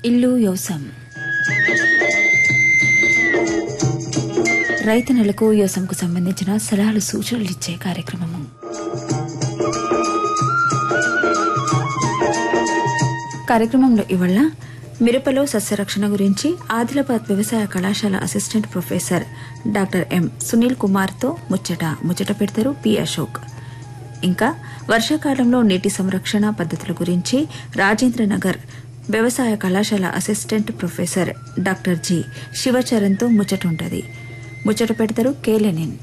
ఇల్లు యోసం రైతు నెలకు యోసంకు సంబంధించిన సలహాలు సూచనలు ఇచ్చే కార్యక్రమము కార్యక్రమంలో ఇవాళ మిరపలో సస్యరక్షణ గురించి ఆదిలాబాద్ వ్యవసాయ కళాశాల assistant professor doctor M Sunil కుమార్తో ముచ్చట ముచ్చట పెడతారు పి అశోక్ ఇంకా వర్షాకాలంలో నీటి సంరక్షణ పద్ధతుల గురించి రాజేంద్ర నగర్ వ్యవసాయ కళాశాల అసిస్టెంట్ ప్రొఫెసర్ డాక్టర్ జి శివచరణ్తో ముచ్చట ఉంటది ముచ్చట పెడతారు కేలెనిన్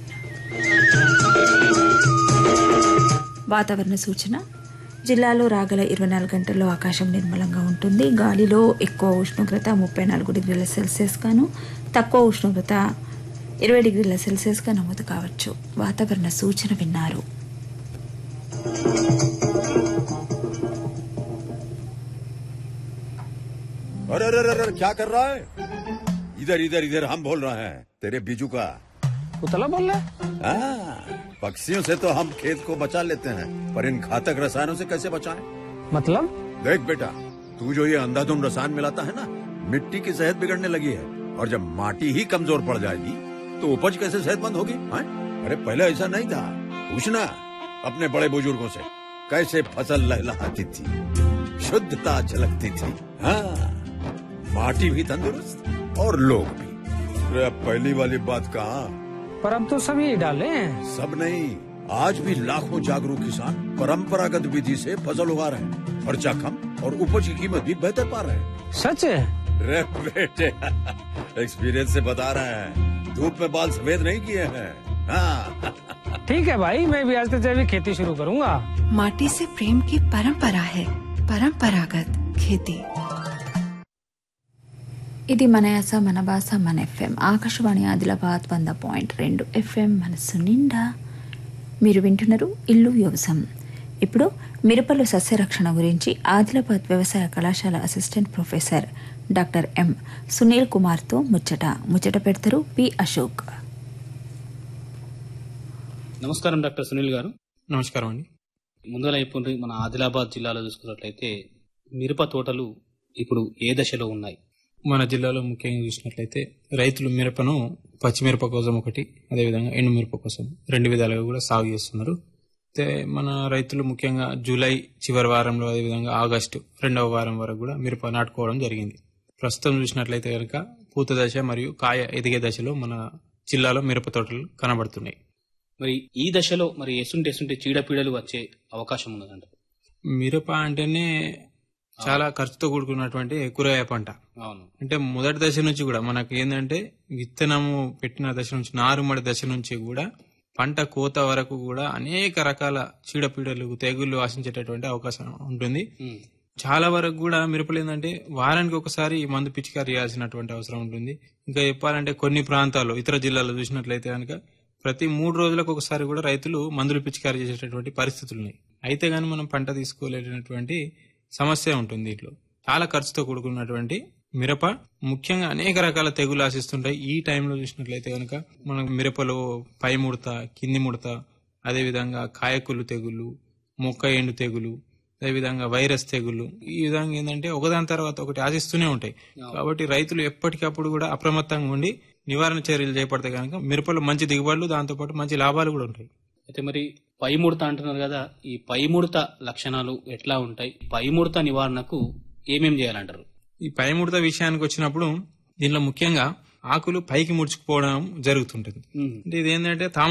వాతావరణ సూచన జిల్లాలో రాగల ఇరవై నాలుగు గంటల్లో ఆకాశం నిర్మలంగా ఉంటుంది గాలిలో ఎక్కువ ఉష్ణోగ్రత ముప్పై నాలుగు డిగ్రీల సెల్సియస్ గాను తక్కువ ఉష్ణోగ్రత ఇరవై డిగ్రీల సెల్సియస్ గా నమోదు కావచ్చు వాతావరణ సూచన విన్నారు अरे अरे अरे अरे, क्या कर रहा है इधर इधर इधर हम बोल रहे हैं तेरे बीजू का उतला बोल रहा है हाँ, पक्षियों से तो हम खेत को बचा लेते हैं पर इन घातक रसायनों से कैसे बचाएं? मतलब देख बेटा तू जो ये अंधाधुंध रसायन मिलाता है ना मिट्टी की सेहत बिगड़ने लगी है और जब माटी ही कमजोर पड़ जाएगी तो उपज कैसे सेहतमंद होगी हाँ? अरे पहले ऐसा नहीं था पूछना अपने बड़े बुजुर्गों से कैसे फसल लहलहाती थी शुद्धता झलकती थी हाँ माटी भी तंदुरुस्त और लोग भी अरे अब पहली वाली बात कहाँ पर अब तो सब यही डाले हैं सब नहीं आज भी लाखों जागरूक किसान परंपरागत विधि से फसल उगा रहे हैं खर्चा कम और उपज की कीमत भी बेहतर पा रहे हैं सच है रे बेटे एक्सपीरियंस से बता रहे हैं धूप में बाल सफेद नहीं किए हैं हाँ ठीक है भाई मैं भी आज से जैविक खेती शुरू करूंगा माटी से प्रेम की परंपरा है परंपरागत खेती ఇది మన యాస మన భాష మన ఎఫ్ఎం ఆకాశవాణి ఆదిలాబాద్ వంద పాయింట్ రెండు ఎఫ్ఎం మనస్సు నిండా మీరు వింటున్నారు ఇల్లు వ్యవసాయం ఇప్పుడు మిరపలు సస్యరక్షణ గురించి ఆదిలాబాద్ వ్యవసాయ కళాశాల assistant professor doctor M Sunil కుమార్తో ముచ్చట ముచ్చట పెడతారు పి అశోక్ నమస్కారం డాక్టర్ సునీల్ గారు నమస్కారం అండి ముందుగా ఇప్పుడు మన ఆదిలాబాద్ జిల్లాలో చూసుకున్నట్లయితే మిరప తోటలు ఇప్పుడు ఏ దశలో ఉన్నాయి మన జిల్లాలో ముఖ్యంగా చూసినట్లయితే రైతులు మిరపను పచ్చిమిరప కోసం ఒకటి అదేవిధంగా ఎండు మిరప కోసం రెండు విధాలుగా కూడా సాగు చేస్తున్నారు అయితే మన రైతులు ముఖ్యంగా జూలై చివరి వారంలో అదేవిధంగా ఆగస్టు రెండవ వారం వరకు కూడా మిరప నాటుకోవడం జరిగింది ప్రస్తుతం చూసినట్లయితే కనుక పూత దశ మరియు కాయ ఎదిగే దశలో మన జిల్లాలో మిరప తోటలు కనబడుతున్నాయి మరి ఈ దశలో మరి ఎసుంటి ఎసుంటి చీడపీడలు వచ్చే అవకాశం ఉన్నదంట మిరప అంటేనే చాలా ఖర్చుతో కూడుకున్నటువంటి కూరగాయ పంట అవును అంటే మొదటి దశ నుంచి కూడా మనకి ఏంటంటే విత్తనము పెట్టిన దశ నుంచి నారుమడి దశ నుంచి కూడా పంట కోత వరకు కూడా అనేక రకాల చీడపీడలు తెగుళ్ళు ఆశించేటటువంటి అవకాశం ఉంటుంది ఉమ్. చాలా వరకు కూడా మిరపలు ఏంటంటే వారానికి ఒకసారి ఈ మందు పిచికారి చేయాల్సినటువంటి అవసరం ఉంటుంది ఇంకా చెప్పాలంటే కొన్ని ప్రాంతాల్లో ఇతర జిల్లాల్లో చూసినట్లయితే కనుక ప్రతి మూడు రోజులకు ఒకసారి కూడా రైతులు మందులు పిచికారి చేసేటటువంటి పరిస్థితులు ఉన్నాయి అయితే గాని మనం పంట తీసుకోలేనటువంటి సమస్య ఉంటుంది దీంట్లో చాలా ఖర్చుతో కూడుకున్నటువంటి మిరప ముఖ్యంగా అనేక రకాల తెగులు ఆశిస్తుంటాయి ఈ టైంలో చూసినట్లయితే కనుక మనం మిరపలో పై ముడత కింది ముడత అదేవిధంగా కాయకులు తెగులు మొక్క ఎండు తెగులు అదేవిధంగా వైరస్ తెగులు ఈ విధంగా ఏంటంటే ఒకదాని తర్వాత ఒకటి ఆశిస్తూనే ఉంటాయి కాబట్టి రైతులు ఎప్పటికప్పుడు కూడా అప్రమత్తంగా ఉండి నివారణ చర్యలు చేపడితే కనుక మిరపలో మంచి దిగుబడులు దాంతోపాటు మంచి లాభాలు కూడా ఉంటాయి అయితే మరి పై ముడత అంటున్నారు కదా ఈ పై ముడత లక్షణాలు ఎట్లా ఉంటాయి పై ముడత నివారణకు ఏమేం చేయాలంటారు ఈ పై ముడత విషయానికి వచ్చినప్పుడు దీనిలో ముఖ్యంగా ఆకులు పైకి ముడుచుకుపోవడం జరుగుతుంటుంది ఉమ్. అంటే ఇది ఏంటంటే